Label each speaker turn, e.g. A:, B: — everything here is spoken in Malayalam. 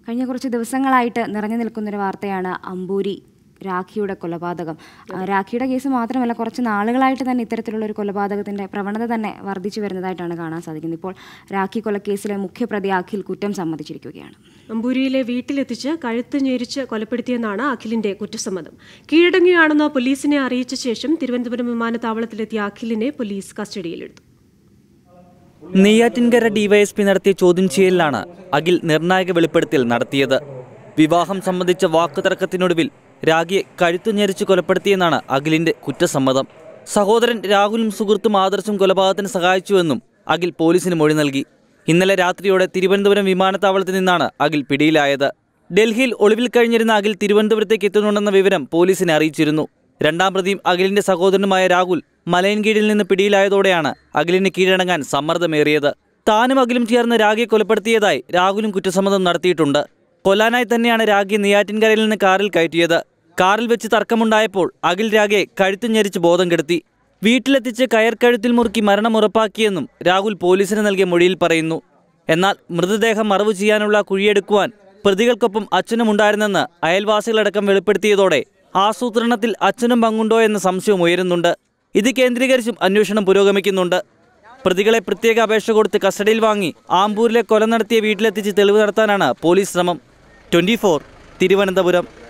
A: കഴിഞ്ഞ കുറച്ച് ദിവസങ്ങളായിട്ട് നിറഞ്ഞു നിൽക്കുന്നൊരു വാർത്തയാണ് അമ്പൂരി രാഖിയുടെ കൊലപാതകം ആ, രാഖിയുടെ കേസ് മാത്രമല്ല കുറച്ച് നാളുകളായിട്ട് തന്നെ ഇത്തരത്തിലുള്ള ഒരു കൊലപാതകത്തിന്റെ പ്രവണത തന്നെ വർദ്ധിച്ചു വരുന്നതായിട്ടാണ് കാണാൻ സാധിക്കുന്നത് ഇപ്പോൾ രാഖി കൊലക്കേസിലെ മുഖ്യപ്രതി അഖിൽ കുറ്റം സമ്മതിച്ചിരിക്കുകയാണ്
B: അമ്പൂരിയിലെ വീട്ടിലെത്തിച്ച് കഴുത്ത് ഞെരിച്ച് കൊലപ്പെടുത്തിയെന്നാണ് അഖിലിന്റെ കുറ്റസമ്മതം കീഴടങ്ങുകയാണെന്ന് പോലീസിനെ അറിയിച്ച ശേഷം തിരുവനന്തപുരം വിമാനത്താവളത്തിലെത്തിയ അഖിലിനെ പോലീസ് കസ്റ്റഡിയിലെടുത്തു
C: നെയ്യാറ്റിൻകര ഡിവൈഎസ്പി നടത്തിയ ചോദ്യം ചെയ്യലിലാണ് അഖിൽ നിർണായക വെളിപ്പെടുത്തൽ നടത്തിയത് വിവാഹം സംബന്ധിച്ച വാക്കുതർക്കത്തിനൊടുവിൽ രാഗിയെ കഴുത്തു ഞെരിച്ച് കൊലപ്പെടുത്തിയെന്നാണ് അഖിലിന്റെ കുറ്റസമ്മതം സഹോദരൻ രാഹുലും സുഹൃത്തും ആദർശും കൊലപാതകത്തിന് സഹായിച്ചുവെന്നും അഖിൽ പോലീസിന് മൊഴി നൽകി ഇന്നലെ രാത്രിയോടെ തിരുവനന്തപുരം വിമാനത്താവളത്തിൽ നിന്നാണ് അഖിൽ പിടിയിലായത് ഡൽഹിയിൽ ഒളിവിൽ കഴിഞ്ഞിരുന്ന അഖിൽ തിരുവനന്തപുരത്തേക്ക് എത്തുന്നുണ്ടെന്ന വിവരം പോലീസിനെ അറിയിച്ചിരുന്നു രണ്ടാം പ്രതിയും അഖിലിന്റെ സഹോദരനുമായ രാഹുൽ മലയൻകീഴിൽ നിന്ന് പിടിയിലായതോടെയാണ് അഖിലിന് കീഴടങ്ങാൻ സമ്മർദ്ദമേറിയത് താനും അഖിലും ചേർന്ന് രാഗിയെ കൊലപ്പെടുത്തിയതായി രാഹുലും കുറ്റസമ്മതം നടത്തിയിട്ടുണ്ട് കൊല്ലാനായി തന്നെയാണ് രാഗി നെയ്യാറ്റിൻകരയിൽ നിന്ന് കാറിൽ കയറ്റിയത് കാറിൽ വെച്ച് തർക്കമുണ്ടായപ്പോൾ അഖിൽ രാഗയെ കഴുത്തു ഞെരിച്ച് ബോധം കെടുത്തി വീട്ടിലെത്തിച്ച് കയർ കഴുത്തിൽ മുറുക്കി മരണം ഉറപ്പാക്കിയെന്നും രാഹുൽ പോലീസിന് നൽകിയ മൊഴിയിൽ പറയുന്നു എന്നാൽ മൃതദേഹം മറവു ചെയ്യാനുള്ള കുഴിയെടുക്കുവാൻ പ്രതികൾക്കൊപ്പം അച്ഛനും ഉണ്ടായിരുന്നെന്ന് അയൽവാസികളടക്കം വെളിപ്പെടുത്തിയതോടെ ആസൂത്രണത്തിൽ അച്ഛനും പങ്കുണ്ടോ എന്ന സംശയം ഉയരുന്നുണ്ട് ഇത് കേന്ദ്രീകരിച്ചും അന്വേഷണം പുരോഗമിക്കുന്നുണ്ട് പ്രതികളെ പ്രത്യേക അപേക്ഷ കൊടുത്ത് കസ്റ്റഡിയിൽ വാങ്ങി ആമ്പൂരിലെ കൊല നടത്തിയ വീട്ടിലെത്തിച്ച് തെളിവ് നടത്താനാണ് പോലീസ് ശ്രമം ട്വന്റി തിരുവനന്തപുരം